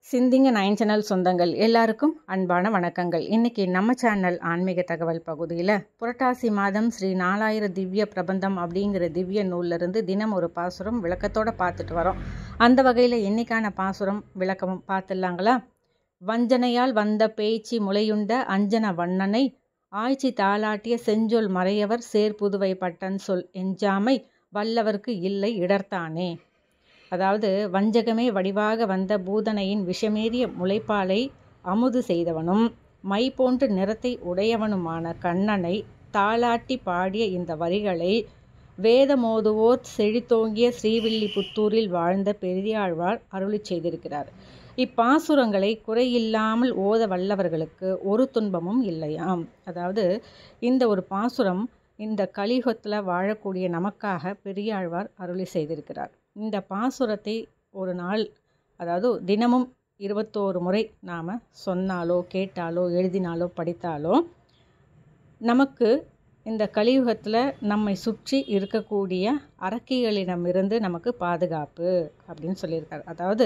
சிந்திங்க nine channel சொந்தங்கள் எல்லாருக்கும் அன்பான வணக்கங்கள் இன்னைக்கு நம்ம சேனல் ஆன்மீக தகவல் பகுதியில் புரட்டாசி மாதம் ஸ்ரீ நாலாயிர திவ்ய பிரபந்தம் அப்படிங்கிற திவ்ய நூல்லிருந்து தினம் ஒரு பாசுரம் விளக்கத்தோட பார்த்துட்டு வரோம் அந்த வகையில் இன்னைக்கான பாசுரம் விளக்கமும் பார்த்துடலாங்களா வஞ்சனையால் வந்த பேச்சு முளையுண்ட அஞ்சன வண்ணனை ஆய்ச்சி தாளாட்டிய செஞ்சொல் மறையவர் சேர்புதுவை பட்டன் சொல் எஞ்சாமை வல்லவர்க்கு இல்லை இடர்த்தானே அதாவது வஞ்சகமே வடிவாக வந்த பூதனையின் விஷமேறிய முளைப்பாலை அமுது செய்தவனும் மை போன்று நிறத்தை உடையவனுமான கண்ணனை தாளாட்டி பாடிய இந்த வரிகளை வேதமோதுவோர் செழித்தோங்கிய ஸ்ரீவில்லிபுத்தூரில் வாழ்ந்த பெரியாழ்வார் அருளி செய்திருக்கிறார் இப்பாசுரங்களை குறையில்லாமல் ஓத வல்லவர்களுக்கு ஒரு துன்பமும் இல்லையாம் அதாவது இந்த ஒரு பாசுரம் இந்த கலியுகத்தில் வாழக்கூடிய நமக்காக பெரியாழ்வார் அருளி செய்திருக்கிறார் இந்த பாசுரத்தை ஒரு நாள் அதாவது தினமும் இருபத்தோரு முறை நாம் சொன்னாலோ கேட்டாலோ எழுதினாலோ படித்தாலோ நமக்கு இந்த கலியுகத்தில் நம்மை சுற்றி இருக்கக்கூடிய அரக்கிகளிடமிருந்து நமக்கு பாதுகாப்பு அப்படின்னு சொல்லியிருக்காரு அதாவது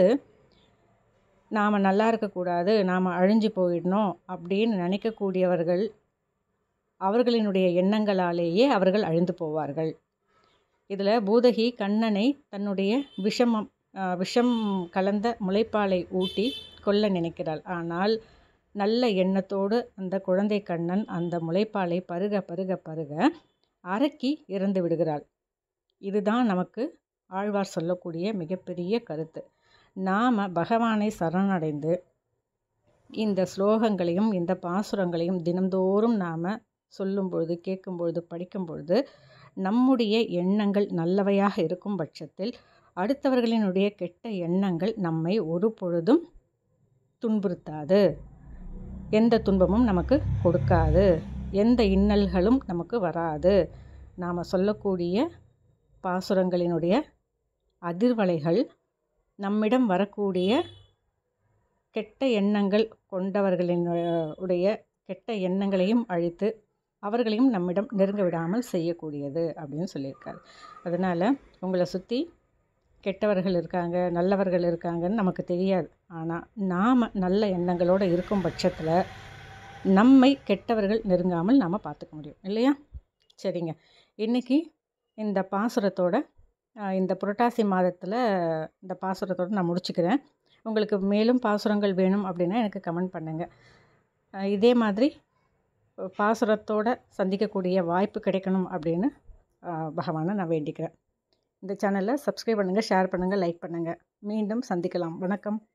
நாம் நல்லா இருக்கக்கூடாது நாம் அழிஞ்சு போயிடணும் அப்படின்னு நினைக்கக்கூடியவர்கள் அவர்களினுடைய எண்ணங்களாலேயே அவர்கள் அழிந்து போவார்கள் இதில் பூதகி கண்ணனை தன்னுடைய விஷமம் விஷம் கலந்த முளைப்பாலை ஊட்டி கொல்ல நினைக்கிறாள் ஆனால் நல்ல எண்ணத்தோடு அந்த குழந்தை கண்ணன் அந்த முளைப்பாலை பருக பருக பருக அரக்கி இறந்து விடுகிறாள் இதுதான் நமக்கு ஆழ்வார் சொல்லக்கூடிய மிகப்பெரிய கருத்து நாம் பகவானை சரணடைந்து இந்த ஸ்லோகங்களையும் இந்த பாசுரங்களையும் தினந்தோறும் நாம் சொல்லும் பொழுது கேட்கும் பொழுது படிக்கும் பொழுது நம்முடைய எண்ணங்கள் நல்லவையாக இருக்கும் பட்சத்தில் அடுத்தவர்களினுடைய கெட்ட எண்ணங்கள் நம்மை ஒரு பொழுதும் துன்புறுத்தாது எந்த துன்பமும் நமக்கு கொடுக்காது எந்த இன்னல்களும் நமக்கு வராது நாம் சொல்லக்கூடிய பாசுரங்களினுடைய அதிர்வலைகள் நம்மிடம் வரக்கூடிய கெட்ட எண்ணங்கள் கொண்டவர்களின் உடைய கெட்ட எண்ணங்களையும் அழித்து அவர்களையும் நம்மிடம் நெருங்க விடாமல் செய்யக்கூடியது அப்படின்னு சொல்லியிருக்காரு அதனால் உங்களை சுற்றி கெட்டவர்கள் இருக்காங்க நல்லவர்கள் இருக்காங்கன்னு நமக்கு தெரியாது ஆனால் நாம் நல்ல எண்ணங்களோடு இருக்கும் பட்சத்தில் நம்மை கெட்டவர்கள் நெருங்காமல் நாம் பார்த்துக்க முடியும் இல்லையா சரிங்க இன்றைக்கி இந்த பாசுரத்தோட இந்த புரட்டாசி மாதத்தில் இந்த பாசுரத்தோடு நான் முடிச்சுக்கிறேன் உங்களுக்கு மேலும் பாசுரங்கள் வேணும் அப்படின்னா எனக்கு கமெண்ட் பண்ணுங்கள் இதே மாதிரி பாசுரத்தோடு சந்திக்கக்கூடிய வாய்ப்பு கிடைக்கணும் அப்படின்னு பகவானை நான் வேண்டிக்கிறேன் இந்த சேனலை சப்ஸ்கிரைப் பண்ணுங்கள் ஷேர் பண்ணுங்கள் லைக் பண்ணுங்கள் மீண்டும் சந்திக்கலாம் வணக்கம்